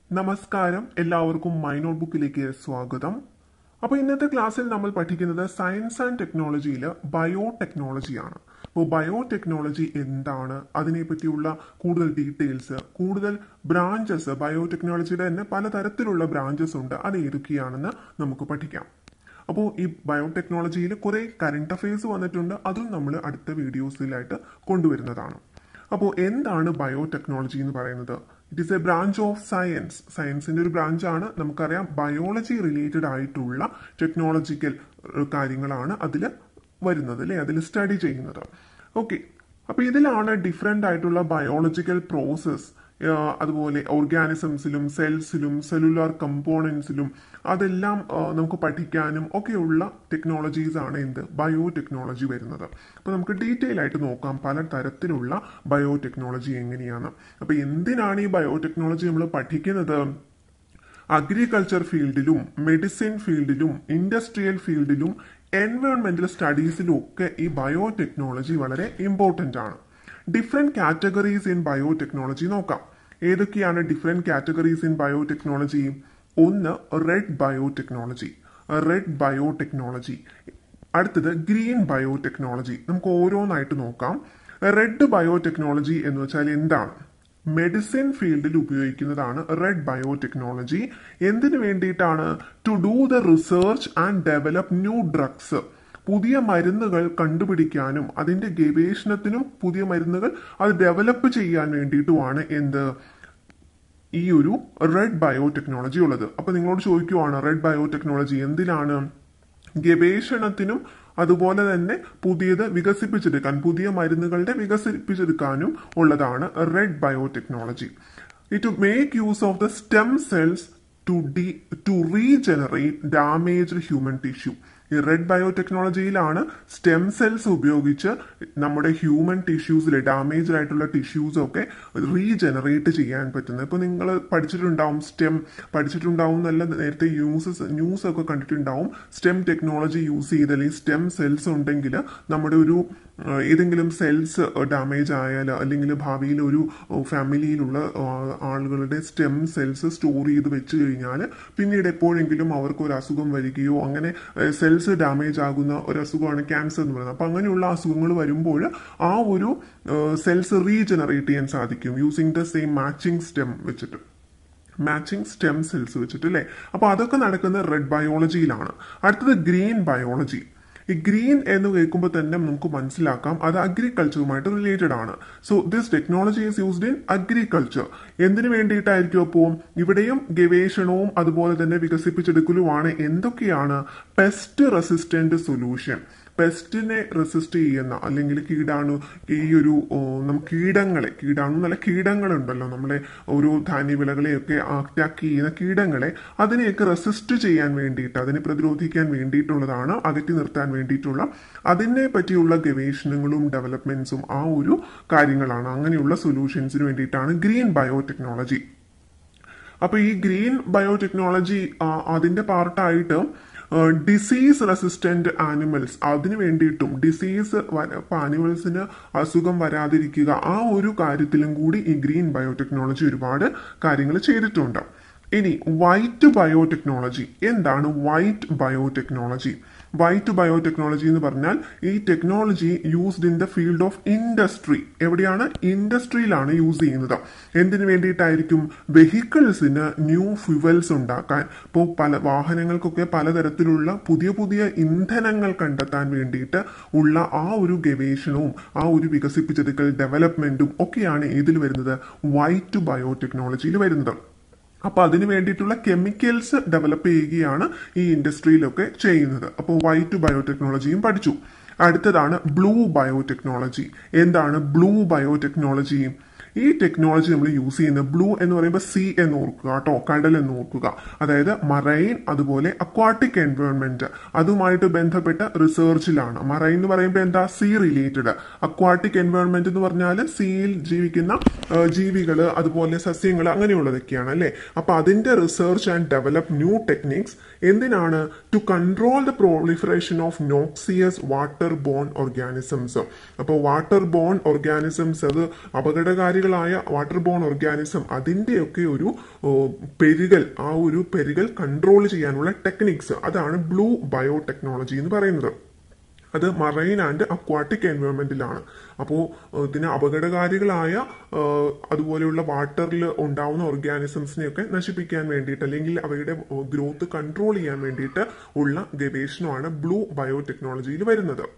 നമസ്കാരം എല്ലാവർക്കും my not ബുക്കിലേക്ക് സ്വാഗതം അപ്പോൾ ഇന്നത്തെ ക്ലാസ്സിൽ നമ്മൾ പഠിക്കുന്നത് സയൻസ് ആൻഡ് ടെക്നോളജിയിൽ ബയോ ടെക്നോളജിയാണ് അപ്പോൾ ബയോ ടെക്നോളജി എന്താണ് അതിനെപ്പറ്റിയുള്ള കൂടുതൽ ഡീറ്റെയിൽസ് കൂടുതൽ ബ്രാഞ്ചസ് ബയോ ടെക്നോളജിയുടെ തന്നെ പലതരത്തിലുള്ള ബ്രാഞ്ചസ് ഉണ്ട് അത് ഏതൊക്കെയാണെന്ന് നമുക്ക് പഠിക്കാം അപ്പോൾ ഈ ബയോടെക്നോളജിയിൽ കുറേ കറണ്ട് അഫയേഴ്സ് വന്നിട്ടുണ്ട് അതും നമ്മൾ അടുത്ത വീഡിയോസിലായിട്ട് കൊണ്ടുവരുന്നതാണ് അപ്പോൾ എന്താണ് ബയോടെക്നോളജി എന്ന് പറയുന്നത് it is a branch of science സയൻസിന്റെ ഒരു ബ്രാഞ്ചാണ് നമുക്കറിയാം ബയോളജി റിലേറ്റഡ് ആയിട്ടുള്ള ടെക്നോളജിക്കൽ കാര്യങ്ങളാണ് അതിൽ വരുന്നത് അല്ലേ അതിൽ സ്റ്റഡി ചെയ്യുന്നത് ഓക്കെ അപ്പോൾ ഇതിലാണ് ഡിഫറെൻ്റ് ആയിട്ടുള്ള ബയോളജിക്കൽ പ്രോസസ്സ് അതുപോലെ ഓർഗാനിസംസിലും സെൽസിലും സെല്ലുലാർ കമ്പോണൻസിലും അതെല്ലാം ആ, നമുക്ക് പഠിക്കാനും ഒക്കെയുള്ള ടെക്നോളജീസ് ആണ് എന്ത് ബയോ ടെക്നോളജി വരുന്നത് അപ്പോൾ നമുക്ക് ഡീറ്റെയിൽ ആയിട്ട് നോക്കാം പല തരത്തിലുള്ള ബയോ ടെക്നോളജി എങ്ങനെയാണ് അപ്പോൾ എന്തിനാണ് ഈ ബയോ ടെക്നോളജി നമ്മൾ പഠിക്കുന്നത് അഗ്രികൾച്ചർ ഫീൽഡിലും മെഡിസിൻ ഫീൽഡിലും ഇൻഡസ്ട്രിയൽ ഫീൽഡിലും എൻവയോൺമെന്റൽ സ്റ്റഡീസിലും ഒക്കെ ഈ ബയോ ടെക്നോളജി വളരെ ഇമ്പോർട്ടൻ്റ് ആണ് different categories in biotechnology നോക്കാം ഏതൊക്കെയാണ് different categories in biotechnology ഒന്ന് red biotechnology red biotechnology അടുത്തത് ഗ്രീൻ ബയോ ടെക്നോളജി നമുക്ക് ഓരോന്നായിട്ട് നോക്കാം റെഡ് ബയോ ടെക്നോളജി എന്ന് വെച്ചാൽ എന്താണ് മെഡിസിൻ ഫീൽഡിൽ ഉപയോഗിക്കുന്നതാണ് റെഡ് ബയോ ടെക്നോളജി എന്തിനു വേണ്ടിയിട്ടാണ് to do the research and develop new drugs പുതിയ മരുന്നുകൾ കണ്ടുപിടിക്കാനും അതിന്റെ ഗവേഷണത്തിനും പുതിയ മരുന്നുകൾ അത് ഡെവലപ്പ് ചെയ്യാൻ വേണ്ടിയിട്ടുമാണ് എന്ത് ഈ ഒരു റെഡ് ബയോ ടെക്നോളജി ഉള്ളത് അപ്പൊ നിങ്ങളോട് ചോദിക്കുവാണ് റെഡ് ബയോ ടെക്നോളജി എന്തിനാണ് ഗവേഷണത്തിനും അതുപോലെ തന്നെ പുതിയത് വികസിപ്പിച്ചെടുക്കാൻ പുതിയ മരുന്നുകളുടെ വികസിപ്പിച്ചെടുക്കാനും ഉള്ളതാണ് red biotechnology it make use of the stem cells to D to regenerate damaged human tissue ഈ റെഡ് ബയോ ടെക്നോളജിയിലാണ് സ്റ്റെം സെൽസ് ഉപയോഗിച്ച് നമ്മുടെ ഹ്യൂമൻ ടിഷ്യൂസിലെ ഡാമേജ് ആയിട്ടുള്ള ടിഷ്യൂസ് ഒക്കെ റീജനറേറ്റ് ചെയ്യാൻ പറ്റുന്നത് ഇപ്പോൾ നിങ്ങൾ പഠിച്ചിട്ടുണ്ടാവും സ്റ്റെം പഠിച്ചിട്ടുണ്ടാവും എന്നല്ല നേരത്തെ ന്യൂസസ് ന്യൂസ് ഒക്കെ കണ്ടിട്ടുണ്ടാവും സ്റ്റെം ടെക്നോളജി യൂസ് ചെയ്ത് അല്ലെങ്കിൽ സ്റ്റെം സെൽസ് ഉണ്ടെങ്കിൽ നമ്മുടെ ഒരു ആ, ഏതെങ്കിലും സെൽസ് ഡാമേജ് ആയാൽ അല്ലെങ്കിൽ ഭാവിയിൽ ഒരു ഫാമിലിയിലുള്ള ആ, ആളുകളുടെ സ്റ്റെം സെൽസ് സ്റ്റോർ ചെയ്ത് വെച്ച് കഴിഞ്ഞാൽ പിന്നീട് എപ്പോഴെങ്കിലും അവർക്ക് ഒരു അസുഖം വരികയോ അങ്ങനെ സെൽസ് ഡാമേജ് ആകുന്ന ഒരു അസുഖമാണ് ക്യാൻസർ എന്ന് പറയുന്നത് അപ്പം അങ്ങനെയുള്ള അസുഖങ്ങൾ വരുമ്പോൾ ആ ഒരു സെൽസ് റീജനറേറ്റ് ചെയ്യാൻ സാധിക്കും using the same matching stem വെച്ചിട്ട് മാച്ചിങ് സ്റ്റെം സെൽസ് വെച്ചിട്ട് അല്ലേ അപ്പോൾ അതൊക്കെ നടക്കുന്നത് റെഡ് ബയോളജിയിലാണ് അടുത്തത് ഗ്രീൻ ബയോളജി ഈ ഗ്രീൻ എന്ന് കേൾക്കുമ്പോൾ തന്നെ നമുക്ക് മനസ്സിലാക്കാം അത് അഗ്രികൾച്ചറുമായിട്ട് റിലേറ്റഡ് ആണ് so this technology is used in agriculture എന്തിനു വേണ്ടിയിട്ടായിരിക്കും അപ്പോൾ ഇവിടെയും ഗവേഷണവും അതുപോലെ തന്നെ വികസിപ്പിച്ചെടുക്കലുമാണ് എന്തൊക്കെയാണ് പെസ്റ്റ് റെസിസ്റ്റന്റ് സൊല്യൂഷൻ പെസ്റ്റിനെ റെസിസ്റ്റ് ചെയ്യുന്ന അല്ലെങ്കിൽ കീടാണു ഈ ഒരു ഓ, നം കീടങ്ങളെ കീടാണു നല്ല കീടങ്ങളുണ്ടല്ലോ നമ്മളെ ഓരോ ധാന്യവിളകളെയൊക്കെ അറ്റാക്ക് ചെയ്യുന്ന കീടങ്ങളെ അതിനെയൊക്കെ റെസിസ്റ്റ് ചെയ്യാൻ വേണ്ടിയിട്ട് അതിനെ പ്രതിരോധിക്കാൻ വേണ്ടിയിട്ടുള്ളതാണ് അകറ്റി നിർത്താൻ വേണ്ടിയിട്ടുള്ള അതിനെ പറ്റിയുള്ള ഗവേഷണങ്ങളും ഡെവലപ്മെന്റ്സും ആ ഒരു കാര്യങ്ങളാണ് അങ്ങനെയുള്ള സൊല്യൂഷൻസിന് വേണ്ടിയിട്ടാണ് ഗ്രീൻ ബയോടെക്നോളജി അപ്പൊ ഈ ഗ്രീൻ ബയോടെക്നോളജി അതിന്റെ പാർട്ടായിട്ട് ഡിസീസ് റെസിസ്റ്റന്റ് ആനിമൽസ് അതിന് വേണ്ടിയിട്ടും ഡിസീസ് ആനിമൽസിന് അസുഖം വരാതിരിക്കുക ആ ഒരു കാര്യത്തിലും കൂടി ഈ ഗ്രീൻ ബയോടെക്നോളജി ഒരുപാട് കാര്യങ്ങൾ ചെയ്തിട്ടുണ്ട് ഇനി വൈറ്റ് ബയോടെക്നോളജി എന്താണ് വൈറ്റ് ബയോടെക്നോളജി വൈറ്റ് ബയോടെക്നോളജി എന്ന് പറഞ്ഞാൽ ഈ technology used in the field of industry എവിടെയാണ് ഇൻഡസ്ട്രിയിലാണ് യൂസ് ചെയ്യുന്നത് എന്തിനു വേണ്ടിയിട്ടായിരിക്കും വെഹിക്കിൾസിന് ന്യൂ ഫ്യുവൽസ് ഉണ്ടാക്കാൻ ഇപ്പോൾ പല വാഹനങ്ങൾക്കൊക്കെ പലതരത്തിലുള്ള പുതിയ പുതിയ ഇന്ധനങ്ങൾ കണ്ടെത്താൻ വേണ്ടിയിട്ട് ഉള്ള ആ ഒരു ഗവേഷണവും ആ ഒരു വികസിപ്പിച്ചെടുക്കൽ ഡെവലപ്മെന്റും ഒക്കെയാണ് ഇതിൽ വരുന്നത് വൈറ്റ് ബയോടെക്നോളജിയിൽ വരുന്നത് അപ്പൊ അതിന് വേണ്ടിയിട്ടുള്ള കെമിക്കൽസ് ഡെവലപ്പ് ചെയ്യുകയാണ് ഈ ഇൻഡസ്ട്രിയിലൊക്കെ ചെയ്യുന്നത് അപ്പോൾ വൈറ്റ് ബയോടെക്നോളജിയും പഠിച്ചു അടുത്തതാണ് ബ്ലൂ ബയോടെക്നോളജി എന്താണ് ബ്ലൂ ബയോടെക്നോളജി ഈ ടെക്നോളജി നമ്മൾ യൂസ് ചെയ്യുന്ന ബ്ലൂ എന്ന് പറയുമ്പോൾ സി എന്ന് ഓർക്കുക കേട്ടോ കടൽ എന്ന് ഓർക്കുക അതായത് മറൈൻ അതുപോലെ അക്വാട്ടിക് എൻവയോൺമെന്റ് അതുമായിട്ട് ബന്ധപ്പെട്ട റിസർച്ചിലാണ് മറൈൻ എന്ന് പറയുമ്പോൾ എന്താ സീ റിലേറ്റഡ് അക്വാട്ടിക് എൻവയോൺമെന്റ് എന്ന് പറഞ്ഞാൽ സീയിൽ ജീവിക്കുന്ന ജീവികൾ അതുപോലെ സസ്യങ്ങൾ അങ്ങനെയുള്ളതൊക്കെയാണ് അല്ലേ അപ്പൊ അതിന്റെ research and develop new techniques എന്തിനാണ് to control the proliferation of noxious water borne organisms അപ്പോൾ വാട്ടർ ബോൺ ഓർഗാനിസംസ് അത് അപകടകാരികൾ അപകടകാരികളായ വാട്ടർ ബോൺ ഓർഗാനിസം അതിന്റെയൊക്കെ ഒരു ഓ, പെരുകൽ ആ ഒരു പെരുകൽ കൺട്രോൾ ചെയ്യാനുള്ള ടെക്നിക്സ് അതാണ് ബ്ലൂ ബയോടെക്നോളജി എന്ന് പറയുന്നത് അത് മറൈൻ ആൻഡ് അക്വാട്ടിക് എൻവയോൺമെന്റിലാണ് അപ്പോൾ ഇതിന് അപകടകാരികളായ ആ, അതുപോലെയുള്ള വാട്ടറിൽ ഉണ്ടാവുന്ന ഓർഗാനിസംസിനെയൊക്കെ നശിപ്പിക്കാൻ വേണ്ടിയിട്ട് അല്ലെങ്കിൽ അവയുടെ ഗ്രോത്ത് കൺട്രോൾ ചെയ്യാൻ വേണ്ടിയിട്ട് ഉള്ള ഗവേഷണമാണ് ബ്ലൂ ബയോടെക്നോളജിയിൽ വരുന്നത്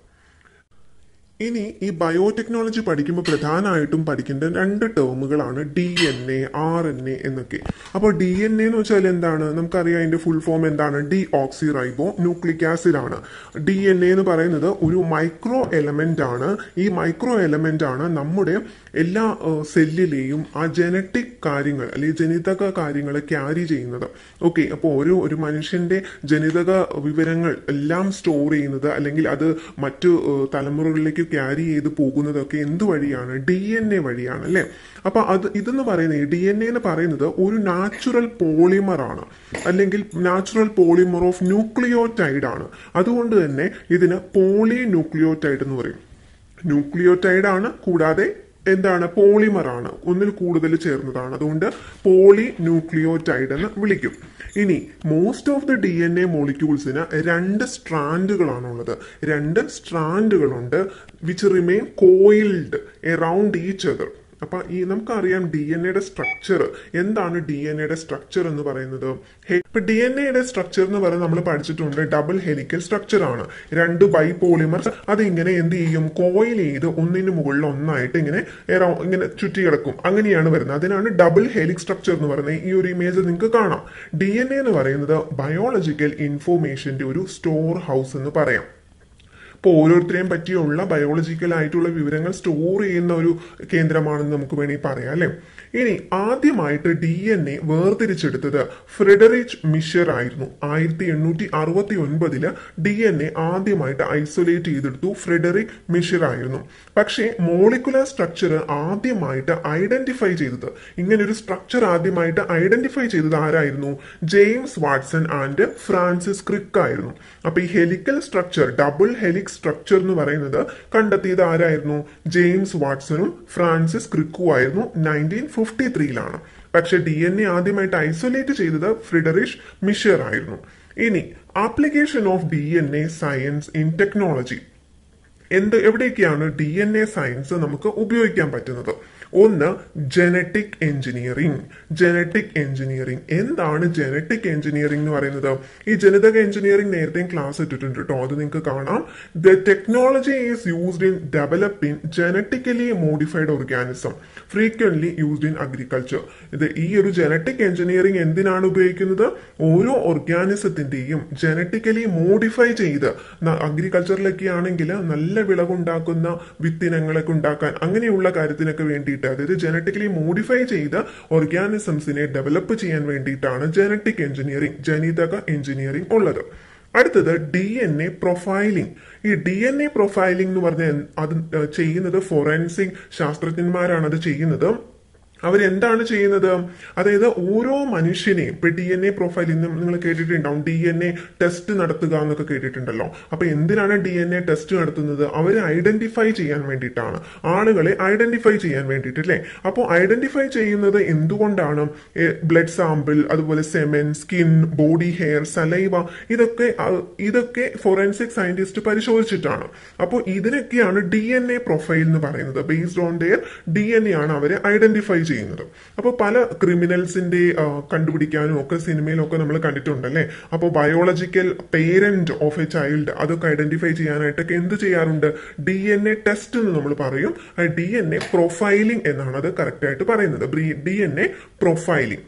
ഇനി ഈ ബയോടെക്നോളജി പഠിക്കുമ്പോൾ പ്രധാനമായിട്ടും പഠിക്കേണ്ട രണ്ട് ടേമുകളാണ് D N A R N A എന്നൊക്കെ അപ്പോൾ ഡി എൻ എ എന്ന് വെച്ചാൽ എന്താണ് നമുക്കറിയാം അതിന്റെ ഫുൾ ഫോം എന്താണ് ഡി ഓക്സി റൈബോ ന്യൂക്ലിക് ആസിഡ് ആണ് ഡി എൻ എ എന്ന് പറയുന്നത് ഒരു മൈക്രോ എലമെന്റ് ആണ് ഈ മൈക്രോ എലമെന്റ് ആണ് നമ്മുടെ എല്ലാ സെല്ലിലെയും ആ ജനറ്റിക് കാര്യങ്ങൾ അല്ലെങ്കിൽ ജനിതക കാര്യങ്ങൾ ക്യാരി ചെയ്യുന്നത് ഓക്കെ അപ്പോൾ ഒരു ഒരു മനുഷ്യന്റെ ജനിതക വിവരങ്ങൾ എല്ലാം സ്റ്റോർ ചെയ്യുന്നത് അല്ലെങ്കിൽ അത് മറ്റു ഏഹ്, തലമുറകളിലേക്ക് ക്യാരി ചെയ്ത് പോകുന്നതൊക്കെ എന്ത് വഴിയാണ് ഡി എൻ എ വഴിയാണ് അല്ലെ അപ്പൊ അത് ഇതെന്ന് പറയുന്നത് ഡി എൻ എ എന്ന് പറയുന്നത് ഒരു നാച്ചുറൽ പോളിമർ ആണ് അല്ലെങ്കിൽ നാച്ചുറൽ പോളിമർ ഓഫ് ന്യൂക്ലിയോടൈഡ് ആണ് അതുകൊണ്ട് തന്നെ ഇതിന് പോളി ന്യൂക്ലിയോടൈഡ് എന്ന് പറയും ന്യൂക്ലിയോടൈഡ് ആണ് കൂടാതെ എന്താണ് പോളിമർ ആണ് ഒന്നിൽ കൂടുതൽ ചേർന്നതാണ് അതുകൊണ്ട് പോളി ന്യൂക്ലിയോടൈഡ് എന്ന് വിളിക്കും ഇനി most of the D N A മോളിക്യൂൾസിന് രണ്ട് സ്ട്രാൻഡുകളാണുള്ളത് രണ്ട് സ്ട്രാൻഡുകളുണ്ട് which remain coiled around each other അപ്പൊ ഈ നമുക്കറിയാം ഡി എൻ എയുടെ സ്ട്രക്ചർ എന്താണ് ഡി എൻ എയുടെ സ്ട്രക്ചർ എന്ന് പറയുന്നത് ഹെ- ഇപ്പൊ ഡി എൻ എയുടെ സ്ട്രക്ചർ എന്ന് പറയുന്നത് നമ്മൾ പഠിച്ചിട്ടുണ്ട് ഡബിൾ ഹെലിക്കൽ സ്ട്രക്ചർ ആണ് രണ്ട് ബൈപോളിമർസ് അത് ഇങ്ങനെ എന്ത് ചെയ്യും കോയിൽ ചെയ്ത് ഒന്നിന് മുകളിൽ ഒന്നായിട്ട് ഇങ്ങനെ around- ഇങ്ങനെ ചുറ്റി കിടക്കും അങ്ങനെയാണ് വരുന്നത് അതിനാണ് ഡബിൾ ഹെലിക് സ്ട്രക്ചർ എന്ന് പറയുന്നത് ഈ ഒരു ഇമേജ് നിങ്ങൾക്ക് കാണാം ഡി എൻ എ എന്ന് പറയുന്നത് ബയോളജിക്കൽ ഇൻഫോർമേഷന്റെ ഒരു സ്റ്റോർ ഹൗസ് എന്ന് പറയാം ഇപ്പോൾ ഓരോരുത്തരെയും പറ്റിയുള്ള ബയോളജിക്കൽ ആയിട്ടുള്ള വിവരങ്ങൾ സ്റ്റോർ ചെയ്യുന്ന ഒരു കേന്ദ്രമാണെന്ന് നമുക്ക് വേണമെങ്കിൽ പറയാം അല്ലെ ഇനി ആദ്യമായിട്ട് ഡി എൻ എ വേർതിരിച്ചെടുത്തത് ഫ്രെഡറിച്ച് മിഷർ ആയിരുന്നു ആയിരത്തി എണ്ണൂറ്റി അറുപത്തി ഒൻപതില് ഡി എൻ എ ആദ്യമായിട്ട് ഐസൊലേറ്റ് ചെയ്തെടുത്തു ഫ്രെഡറിക് മിഷർ ആയിരുന്നു പക്ഷേ മോളിക്കുലർ സ്ട്രക്ചർ ആദ്യമായിട്ട് ഐഡന്റിഫൈ ചെയ്തത് ഇങ്ങനെ ഒരു സ്ട്രക്ചർ ആദ്യമായിട്ട് ഐഡന്റിഫൈ ചെയ്തത് ആരായിരുന്നു James Watson and Francis Crick ആയിരുന്നു അപ്പൊ ഈ helical structure double helix structure എന്ന് പറയുന്നത് കണ്ടെത്തിയത് ആരായിരുന്നു ജെയിംസ് വാട്സണും ഫ്രാൻസിസ് ക്രിക്കും ആയിരുന്നു നയൻറ്റീൻ ഫിഫ്റ്റി ത്രീയിലാണ് പക്ഷെ ഡി എൻ എ ആദ്യമായിട്ട് ഐസൊലേറ്റ് ചെയ്തത് ഫ്രിഡറിഷ് മിഷർ ആയിരുന്നു ഇനി application of D N A science in technology എന്ത് എവിടെയൊക്കെയാണ് ഡി എൻ എ സയൻസ് നമുക്ക് ഉപയോഗിക്കാൻ പറ്റുന്നത് ഒന്ന് ജനറ്റിക് എഞ്ചിനീയറിംഗ് ജനറ്റിക് എഞ്ചിനീയറിംഗ് എന്താണ് ജനറ്റിക് എഞ്ചിനീയറിംഗ് എന്ന് പറയുന്നത് ഈ ജനിതക എഞ്ചിനീയറിംഗ് നേരത്തെയും ക്ലാസ് ഇട്ടിട്ടുണ്ട് കേട്ടോ അത് നിങ്ങൾക്ക് കാണാം the technology is used in developing genetically modified organism frequently used in agriculture ഇത് ഈ ഒരു ജനറ്റിക് എഞ്ചിനീയറിംഗ് എന്തിനാണ് ഉപയോഗിക്കുന്നത് ഓരോ ഓർഗാനിസത്തിന്റെയും ജനറ്റിക്കലി മോഡിഫൈ ചെയ്ത് അഗ്രികൾച്ചറിലൊക്കെ ആണെങ്കിൽ നല്ല വിളവുണ്ടാക്കുന്ന വിത്തിനങ്ങളൊക്കെ ഉണ്ടാക്കാൻ അങ്ങനെയുള്ള കാര്യത്തിനൊക്കെ വേണ്ടിയിട്ട് അതായത് ജനറ്റിക്കലി മോഡിഫൈ ചെയ്ത ഓർഗാനിസംസിനെ ഡെവലപ്പ് ചെയ്യാൻ വേണ്ടിയിട്ടാണ് ജനറ്റിക് എഞ്ചിനീയറിംഗ് ജനിതക എഞ്ചിനീയറിംഗ് ഉള്ളത് അടുത്തത് ഡി എൻ എ പ്രൊഫൈലിംഗ് ഈ ഡി എൻ എ പ്രൊഫൈലിംഗ് എന്ന് പറഞ്ഞാൽ അത് ചെയ്യുന്നത് ഫോറൻസിക് ശാസ്ത്രജ്ഞന്മാരാണ് അത് ചെയ്യുന്നത് അവരെന്താണ് ചെയ്യുന്നത് അതായത് ഓരോ മനുഷ്യനെയും ഇപ്പൊ ഡി എൻ എ പ്രൊഫൈൽ ഇന്ന് നിങ്ങൾ കേട്ടിട്ടുണ്ടാവും ഡി എൻ എ ടെസ്റ്റ് നടത്തുക എന്നൊക്കെ കേട്ടിട്ടുണ്ടല്ലോ അപ്പൊ എന്തിനാണ് ഡി എൻ എ ടെസ്റ്റ് നടത്തുന്നത് അവരെ ഐഡന്റിഫൈ ചെയ്യാൻ വേണ്ടിയിട്ടാണ് ആളുകളെ ഐഡന്റിഫൈ ചെയ്യാൻ വേണ്ടിയിട്ട് അല്ലേ അപ്പോൾ ഐഡന്റിഫൈ ചെയ്യുന്നത് എന്തുകൊണ്ടാണ് ബ്ലഡ് സാമ്പിൾ അതുപോലെ semen skin body hair saliva ഇതൊക്കെ അഹ് ഇതൊക്കെ ഫോറൻസിക് സയന്റിസ്റ്റ് പരിശോധിച്ചിട്ടാണ് അപ്പോൾ ഇതിനൊക്കെയാണ് ഡി എൻ എ പ്രൊഫൈൽ എന്ന് പറയുന്നത് based on their D N A ആണ് അവരെ ഐഡന്റിഫൈ ചെയ്യുന്നത് അപ്പോൾ പല ക്രിമിനൽസിന്റെ കണ്ടുപിടിക്കാനും ഒക്കെ സിനിമയിലും ഒക്കെ നമ്മൾ കണ്ടിട്ടുണ്ടല്ലേ അപ്പോൾ biological parent of a child അതൊക്കെ ഐഡന്റിഫൈ ചെയ്യാനായിട്ടൊക്കെ എന്ത് ചെയ്യാറുണ്ട് ഡി എൻ എ ടെസ്റ്റ് എന്ന് നമ്മൾ പറയും ഡി എൻ എ പ്രൊഫൈലിംഗ് എന്നാണ് അത് കറക്റ്റ് ആയിട്ട് പറയുന്നത് ഡി എൻ എ പ്രൊഫൈലിംഗ്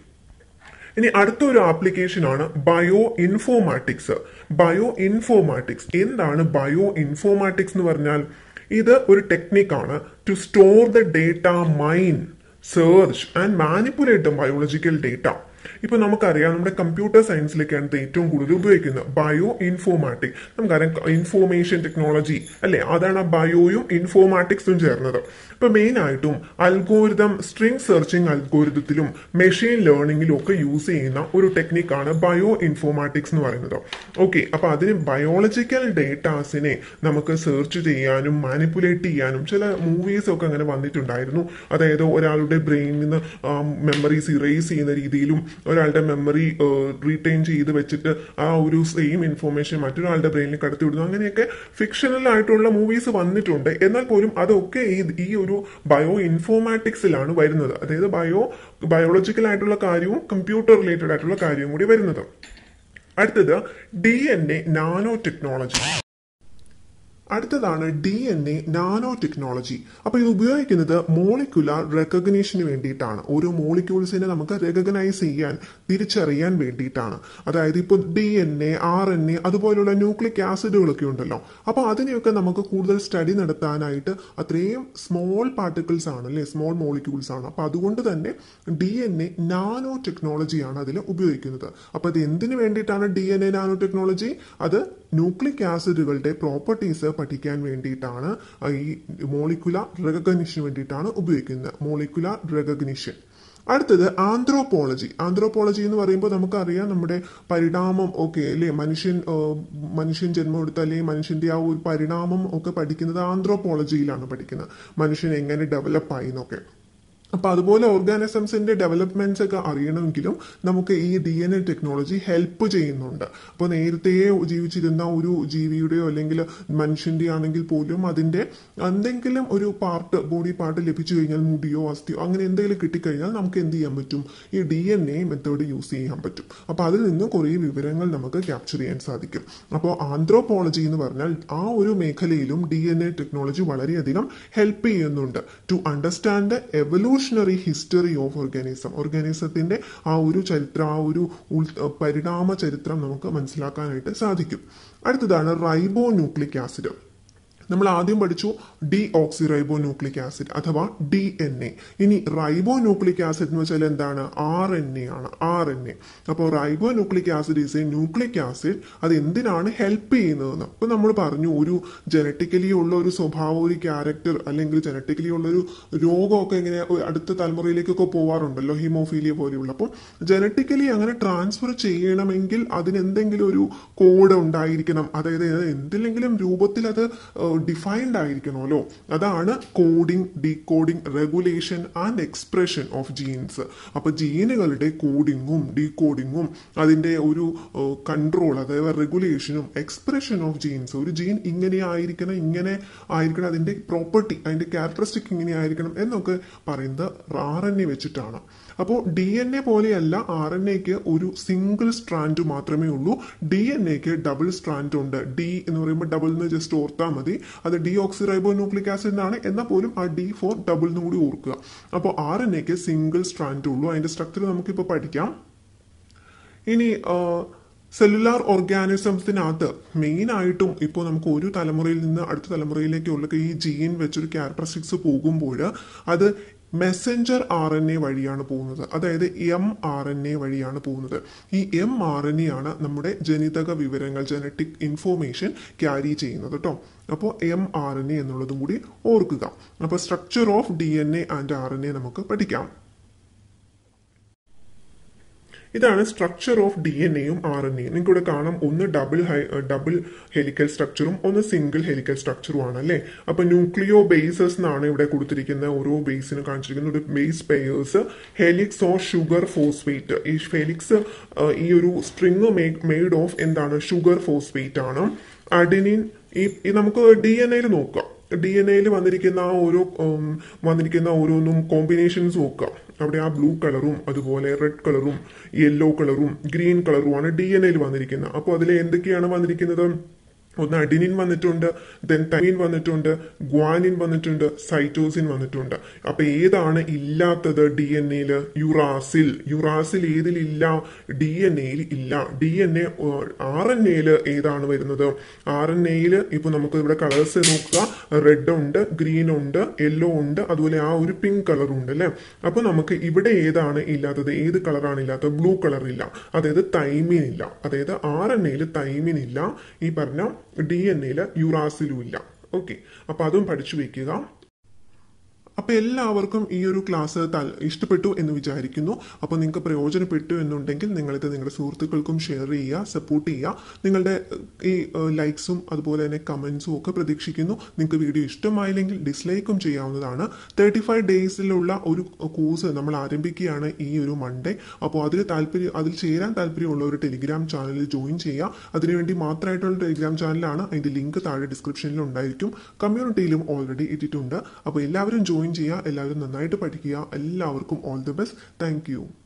ഇനി അടുത്തൊരു ആപ്ലിക്കേഷൻ ആണ് ബയോ ഇൻഫോമാറ്റിക്സ് ബയോ ഇൻഫോമാറ്റിക്സ് എന്താണ് ബയോ ഇൻഫോമാറ്റിക്സ് എന്ന് പറഞ്ഞാൽ ഇത് ഒരു ടെക്നിക്കാണ് to store the data mine search and manipulate the biological data ഇപ്പൊ നമുക്കറിയാം നമ്മുടെ കമ്പ്യൂട്ടർ സയൻസിലേക്കാണ് ഇത് ഏറ്റവും കൂടുതൽ ഉപയോഗിക്കുന്നത് ബയോ ഇൻഫോമാറ്റിക് നമുക്കറിയാം ഇൻഫോർമേഷൻ ടെക്നോളജി അല്ലെ അതാണ് ബയോയും ഇൻഫോമാറ്റിക്സും ചേർന്നത് ഇപ്പൊ മെയിൻ ആയിട്ടും അൽഗോരിതം സ്ട്രിംഗ് സെർച്ചിങ് അൽഗോരിതത്തിലും മെഷീൻ ലേണിംഗിലും ഒക്കെ യൂസ് ചെയ്യുന്ന ഒരു ടെക്നിക്കാണ് ബയോ ഇൻഫോമാറ്റിക്സ് എന്ന് പറയുന്നത് ഓക്കെ അപ്പൊ അതിന് ബയോളജിക്കൽ ഡേറ്റാസിനെ നമുക്ക് സെർച്ച് ചെയ്യാനും മാനിപ്പുലേറ്റ് ചെയ്യാനും ചില മൂവീസ് ഒക്കെ അങ്ങനെ വന്നിട്ടുണ്ടായിരുന്നു അതായത് ഒരാളുടെ ബ്രെയിനിൽ നിന്ന് മെമ്മറീസ് ഇറേസ് ചെയ്യുന്ന രീതിയിലും ഒരാളുടെ മെമ്മറി റീറ്റെയിൻ ചെയ്ത് വെച്ചിട്ട് ആ ഒരു സെയിം ഇൻഫോർമേഷൻ മറ്റൊരാളുടെ ബ്രെയിനിൽ കടത്തിവിടുന്നു അങ്ങനെയൊക്കെ ഫിക്ഷണൽ ആയിട്ടുള്ള മൂവീസ് വന്നിട്ടുണ്ട് എന്നാൽ പോലും അതൊക്കെ ഈ ഈ ഒരു ബയോ ഇൻഫോമാറ്റിക്സിലാണ് വരുന്നത് അതായത് ബയോ ബയോളജിക്കൽ ആയിട്ടുള്ള കാര്യവും കമ്പ്യൂട്ടർ റിലേറ്റഡ് ആയിട്ടുള്ള കാര്യവും കൂടി വരുന്നത് അടുത്തത് D N A nanotechnology അടുത്തതാണ് D N A nanotechnology അപ്പൊ ഇത് ഉപയോഗിക്കുന്നത് മോളിക്കുലാർ റെക്കഗ്നീഷന് വേണ്ടിയിട്ടാണ് ഓരോ മോളിക്യൂൾസിനെ നമുക്ക് റെക്കഗ്നൈസ് ചെയ്യാൻ തിരിച്ചറിയാൻ വേണ്ടിയിട്ടാണ് അതായത് ഇപ്പോൾ D N A R N A അതുപോലുള്ള ന്യൂക്ലിക് ആസിഡുകളൊക്കെ ഉണ്ടല്ലോ അപ്പൊ അതിനെയൊക്കെ നമുക്ക് കൂടുതൽ സ്റ്റഡി നടത്താനായിട്ട് അത്രയും സ്മോൾ പാർട്ടിക്കിൾസ് ആണ് അല്ലെ സ്മോൾ മോളിക്യൂൾസ് ആണ് അപ്പൊ അതുകൊണ്ട് തന്നെ ഡി എൻ എ നാനോ ടെക്നോളജിയാണ് അതിൽ ഉപയോഗിക്കുന്നത് അപ്പൊ അത് എന്തിനു വേണ്ടിയിട്ടാണ് D N A nanotechnology അത് ന്യൂക്ലിക് ആസിഡുകളുടെ പ്രോപ്പർട്ടീസ് പഠിക്കാൻ വേണ്ടിയിട്ടാണ് ഈ മോളിക്കുലർ റെക്കഗ്നിഷന് വേണ്ടിയിട്ടാണ് ഉപയോഗിക്കുന്നത് മോളിക്കുലർ റെക്കഗ്നിഷൻ അടുത്തത് ആന്ത്രോപോളജി ആന്ത്രോപോളജി എന്ന് പറയുമ്പോൾ നമുക്കറിയാം നമ്മുടെ പരിണാമം ഒക്കെ അല്ലേ മനുഷ്യൻ മനുഷ്യൻ ജന്മം എടുത്ത അല്ലെങ്കിൽ മനുഷ്യന്റെ ആ ഒരു പരിണാമം ഒക്കെ പഠിക്കുന്നത് ആന്ത്രോപോളജിയിലാണ് പഠിക്കുന്നത് മനുഷ്യൻ എങ്ങനെ ഡെവലപ്പ് ആയി എന്നൊക്കെ അപ്പൊ അതുപോലെ ഓർഗാനിസംസിന്റെ ഡെവലപ്മെന്റ്സ് ഒക്കെ അറിയണമെങ്കിലും നമുക്ക് ഈ D N A technology help ചെയ്യുന്നുണ്ട് അപ്പോൾ നേരത്തെ ജീവിച്ചിരുന്ന ഒരു ജീവിയുടെയോ അല്ലെങ്കിൽ മനുഷ്യന്റെ ആണെങ്കിൽ പോലും അതിന്റെ എന്തെങ്കിലും ഒരു പാർട്ട് ബോഡി പാർട്ട് ലഭിച്ചു കഴിഞ്ഞാൽ മുടിയോ അസ്ഥിയോ അങ്ങനെ എന്തെങ്കിലും കിട്ടിക്കഴിഞ്ഞാൽ നമുക്ക് എന്ത് ചെയ്യാൻ പറ്റും ഈ D N A method use ചെയ്യാൻ പറ്റും അപ്പൊ അതിൽ നിന്ന് കുറേ വിവരങ്ങൾ നമുക്ക് ക്യാപ്ചർ ചെയ്യാൻ സാധിക്കും അപ്പോൾ ആന്ത്രോപോളജി എന്ന് പറഞ്ഞാൽ ആ ഒരു മേഖലയിലും ഡി എൻ എ ടെക്നോളജി വളരെയധികം ഹെൽപ്പ് ചെയ്യുന്നുണ്ട് to understand evolution evolutionary history of organism ഓർഗാനിസത്തിന്റെ ആ ഒരു ചരിത്രം ആ ഒരു പരിണാമ ചരിത്രം നമുക്ക് മനസ്സിലാക്കാനായിട്ട് സാധിക്കും അടുത്തതാണ് റൈബോ ന്യൂക്ലിക് ആസിഡ് നമ്മൾ ആദ്യം പഠിച്ചു ഡി ഓക്സി റൈബോ ന്യൂക്ലിക് ആസിഡ് അഥവാ ഡി എൻ എ ഇനി റൈബോ ന്യൂക്ലിക് ആസിഡ് എന്ന് വെച്ചാൽ എന്താണ് ആർ എൻ എ ആണ് ആർ എൻ എ അപ്പോൾ റൈബോ nucleic acid is a nucleic acid അത് എന്തിനാണ് ഹെൽപ്പ് ചെയ്യുന്നതെന്ന് അപ്പൊ നമ്മൾ പറഞ്ഞു ഒരു ജനറ്റിക്കലി ഉള്ള ഒരു സ്വഭാവം ഒരു ക്യാരക്ടർ അല്ലെങ്കിൽ ജനറ്റിക്കലി ഉള്ള ഒരു രോഗമൊക്കെ ഇങ്ങനെ അടുത്ത തലമുറയിലേക്കൊക്കെ പോവാറുണ്ടല്ലോ ഹിമോഫീലിയ പോലെയുള്ള അപ്പം ജനറ്റിക്കലി അങ്ങനെ ട്രാൻസ്ഫർ ചെയ്യണമെങ്കിൽ അതിന് എന്തെങ്കിലും ഒരു കോഡ് ഉണ്ടായിരിക്കണം അതായത് എന്തിലെങ്കിലും രൂപത്തിൽ അത് ഡിഫൈൻഡ് ആയിരിക്കണമല്ലോ അതാണ് coding decoding regulation and expression of genes അപ്പൊ ജീനുകളുടെ കോഡിങ്ങും ഡീകോഡിങ്ങും അതിന്റെ ഒരു കൺട്രോൾ അതായത് റെഗുലേഷനും എക്സ്പ്രഷൻ ഓഫ് ജീൻസ് ഒരു ജീൻ ഇങ്ങനെ ആയിരിക്കണം ഇങ്ങനെ ആയിരിക്കണം അതിന്റെ പ്രോപ്പർട്ടി അതിന്റെ ക്യാരക്ടറിസ്റ്റിക് ഇങ്ങനെ ആയിരിക്കണം എന്നൊക്കെ പറയുന്നത് ആർ എൻ എ വെച്ചിട്ടാണ് അപ്പോൾ ഡി എൻ എ പോലെയല്ല ആർ എൻ എക്ക് ഒരു സിംഗിൾ സ്ട്രാൻഡ് മാത്രമേ ഉള്ളൂ ഡി എൻ എക്ക് ഡബിൾ സ്ട്രാൻഡ് ഉണ്ട് ഡി എന്ന് പറയുമ്പോൾ ഡബിൾ എന്ന് ജസ്റ്റ് ഓർത്താൽ മതി അത് ഡി ഓക്സി റൈബോ ന്യൂക്ലിക് ആസിഡ് ആണ് എന്നാൽ പോലും ആ ഡി ഫോർ ഡബിൾ എന്ന് കൂടി ഓർക്കുക അപ്പോൾ ആർ എൻ എക്ക് സിംഗിൾ സ്ട്രാൻഡ് ഉള്ളൂ അതിന്റെ സ്ട്രക്ചർ നമുക്കിപ്പോൾ പഠിക്കാം ഇനി സെല്ലുലാർ ഓർഗാനിസംസിനകത്ത് മെയിൻ ആയിട്ടും ഇപ്പോൾ നമുക്ക് ഒരു തലമുറയിൽ നിന്ന് അടുത്ത തലമുറയിലേക്കുള്ള ഈ ജീൻ വെച്ചൊരു ക്യാരക്ടറിസ്റ്റിക്സ് പോകുമ്പോൾ അത് മെസ്സഞ്ചർ ആർ എൻ എ വഴിയാണ് പോകുന്നത് അതായത് എം ആർ എൻ എ വഴിയാണ് പോകുന്നത് ഈ എം ആർ എൻ എ ആണ് നമ്മുടെ ജനിതക വിവരങ്ങൾ ജനറ്റിക് ഇൻഫോർമേഷൻ ക്യാരി ചെയ്യുന്നത് കേട്ടോ അപ്പോൾ എം ആർ എൻ എ എന്നുള്ളതും കൂടി ഓർക്കുക അപ്പോൾ structure of D N A and R N A നമുക്ക് പഠിക്കാം ഇതാണ് സ്ട്രക്ചർ ഓഫ് ഡി എൻ എയും ആർ എൻ എയും നിങ്ങൾക്ക് ഇവിടെ കാണാം ഒന്ന് ഡബിൾ ഹൈ ഡബിൾ ഹെലിക്കൽ സ്ട്രക്ചറും ഒന്ന് സിംഗിൾ ഹെലിക്കൽ സ്ട്രക്ചറും ആണ് അല്ലേ അപ്പൊ ന്യൂക്ലിയോ ബേസസ് എന്നാണ് ഇവിടെ കൊടുത്തിരിക്കുന്ന ഓരോ ബേസിനും കാണിച്ചിരിക്കുന്ന ഒരു base pairs helix or sugar phosphate ഈ ഫെലിക്സ് ഈ ഒരു സ്ട്രിങ് മെയ്ഡ് ഓഫ് എന്താണ് ഷുഗർ ഫോസ്ഫേറ്റ് ആണ് അഡിനിൻ ഈ നമുക്ക് ഡി എൻ എയിൽ നോക്കാം ഡി എൻ എയിൽ വന്നിരിക്കുന്ന ആ ഓരോ വന്നിരിക്കുന്ന ഓരോന്നും കോമ്പിനേഷൻസ് നോക്കാം അവിടെ ആ ബ്ലൂ കളറും അതുപോലെ റെഡ് കളറും യെല്ലോ കളറും ഗ്രീൻ കളറുമാണ് ഡി എൻ എയിൽ വന്നിരിക്കുന്നത് അപ്പോൾ അതിൽ എന്തൊക്കെയാണ് വന്നിരിക്കുന്നത് ഒന്ന് അഡിനിൻ വന്നിട്ടുണ്ട് ദെൻ തൈമിൻ വന്നിട്ടുണ്ട് ഗ്വാനിൻ വന്നിട്ടുണ്ട് സൈറ്റോസിൻ വന്നിട്ടുണ്ട് അപ്പൊ ഏതാണ് ഇല്ലാത്തത് ഡി എൻ എയിൽ യുറാസിൽ യുറാസിൽ ഏതിലില്ല ഡി എൻ എയിൽ ഇല്ല D N A R N എയിൽ ഏതാണ് വരുന്നത് ആർ എൻ എയിൽ ഇപ്പൊ നമുക്ക് ഇവിടെ കളേഴ്സ് നോക്കുക റെഡ് ഉണ്ട് ഗ്രീൻ ഉണ്ട് യെല്ലോ ഉണ്ട് അതുപോലെ ആ ഒരു പിങ്ക് കളർ ഉണ്ട് അല്ലെ അപ്പൊ നമുക്ക് ഇവിടെ ഏതാണ് ഇല്ലാത്തത് ഏത് കളറാണ് ഇല്ലാത്തത് ബ്ലൂ കളർ ഇല്ല അതായത് തൈമിൻ ഇല്ല അതായത് ആർ എൻ എയിൽ തൈമിൻ ഇല്ല ഈ പറഞ്ഞ ഡി എൻ എയിൽ യുറാസിലും ഇല്ല ഓക്കെ അപ്പൊ അതും പഠിച്ചു വെക്കുക അപ്പൊ എല്ലാവർക്കും ഈ ഒരു ക്ലാസ് തൽ- ഇഷ്ടപ്പെട്ടു എന്ന് വിചാരിക്കുന്നു അപ്പോൾ നിങ്ങൾക്ക് പ്രയോജനപ്പെട്ടു എന്നുണ്ടെങ്കിൽ നിങ്ങളിത് നിങ്ങളുടെ സുഹൃത്തുക്കൾക്കും ഷെയർ ചെയ്യുക സപ്പോർട്ട് ചെയ്യുക നിങ്ങളുടെ ഏഹ്, ഈ ലൈക്സും അതുപോലെ തന്നെ കമൻസും ഒക്കെ പ്രതീക്ഷിക്കുന്നു നിങ്ങൾക്ക് വീഡിയോ ഇഷ്ടമായില്ലെങ്കിൽ ഡിസ്ലൈക്കും ചെയ്യാവുന്നതാണ് തേർട്ടി ഫൈവ് ഡേയ്സിലുള്ള ഒരു കോഴ്സ് നമ്മൾ ആരംഭിക്കുകയാണ് ഈ ഒരു മൺഡേ അപ്പോൾ അതിൽ താല്പര്യം അതിൽ ചേരാൻ താല്പര്യമുള്ള ഒരു ടെലിഗ്രാം ചാനലിൽ ജോയിൻ ചെയ്യുക അതിനുവേണ്ടി മാത്രമായിട്ടുള്ള ടെലിഗ്രാം ചാനലാണ് അതിന്റെ ലിങ്ക് താഴെ ഡിസ്ക്രിപ്ഷനിൽ ഉണ്ടായിരിക്കും കമ്മ്യൂണിറ്റിയിലും ഓൾറെഡി ഇട്ടിട്ടുണ്ട് അപ്പോൾ എല്ലാവരും ജോയിൻ ചെയ്യുക എല്ലാവരും നന്നായിട്ട് പഠിക്കുക എല്ലാവർക്കും ഓൾ ദി ബെസ്റ്റ് താങ്ക്